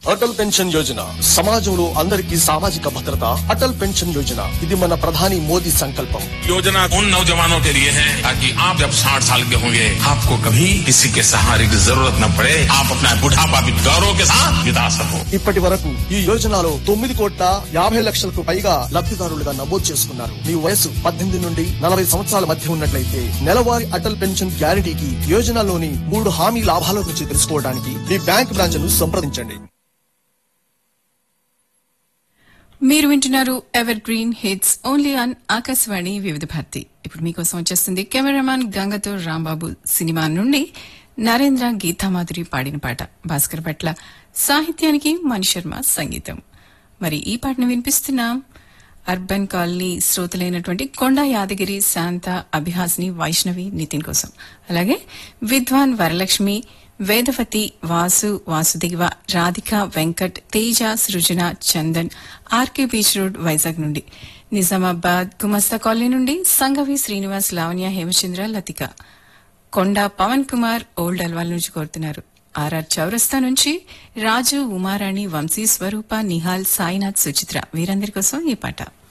Atal pension Yojana సమాజంలో అందరికీ సామాజిక భద్రత అటల్ పెన్షన్ యోజన ఇది మన ప్రధాని మోదీ సంకల్పం योजना उन नौजवानों के लिए है ताकि आप जब साठ साल के होंगे आपको कभी किसी के सहारे की जरूरत न पड़े आप अपना बुढ़ापा भी गौरव के साथ बिता सको ఇప్పటి వరకు ఈ యోజనలో తొమ్మిది కోట్ల యాభై లక్షలకు పైగా లబ్ధిదారులుగా నమోదు చేసుకున్నారు మీ వయసు పద్దెనిమిది నుండి నలభై సంవత్సరాల మధ్య ఉన్నట్లయితే నెలవారీ అటల్ పెన్షన్ గ్యారంటీకి యోజనలోని మూడు హామీ లాభాల గురించి తెలుసుకోవడానికి మీ బ్యాంక్ బ్రాంచ్ ను సంప్రదించండి మీరు వింటున్నారు ever green hits only on Akashvani Vividh Bharati ఇప్పుడు మీకోసం వచ్చేస్తుంది కెమెరామాన్ గంగతో రాంబాబు సినిమా నుండి నరేంద్ర గీతామాధురి పాడిన పాట భాస్కర్ భట్ల సాహిత్యానికి మణిశర్మ సంగీతం మరి ఈ పాటను వినిపిస్తున్నాం అర్బన్ కాలనీ శ్రోతలైనటువంటి కొండా యాదగిరి శాంత అభిహాస్ని వైష్ణవి నితిన్ కోసం అలాగే Vidwan Varalakshmi Vedavathi Vasu Vasudeva Radhika Venkat Teja Srujana Chandan R K beach road Vizag నుండి నిజామాబాద్ గుమస్తా కాలనీ నుండి సంగవి శ్రీనివాస్ లావణ్య హేమచంద్ర లతిక కొండ పవన్ కుమార్ ఓల్డ్ అల్వాల్ నుంచి కోరుతున్నారు ఆర్ఆర్ చౌరస్తా నుంచి రాజు ఉమారాణి వంశీ స్వరూప నిహాల్ సాయినాథ్ సుచిత్ర వీరందరి కోసం ఈ పాట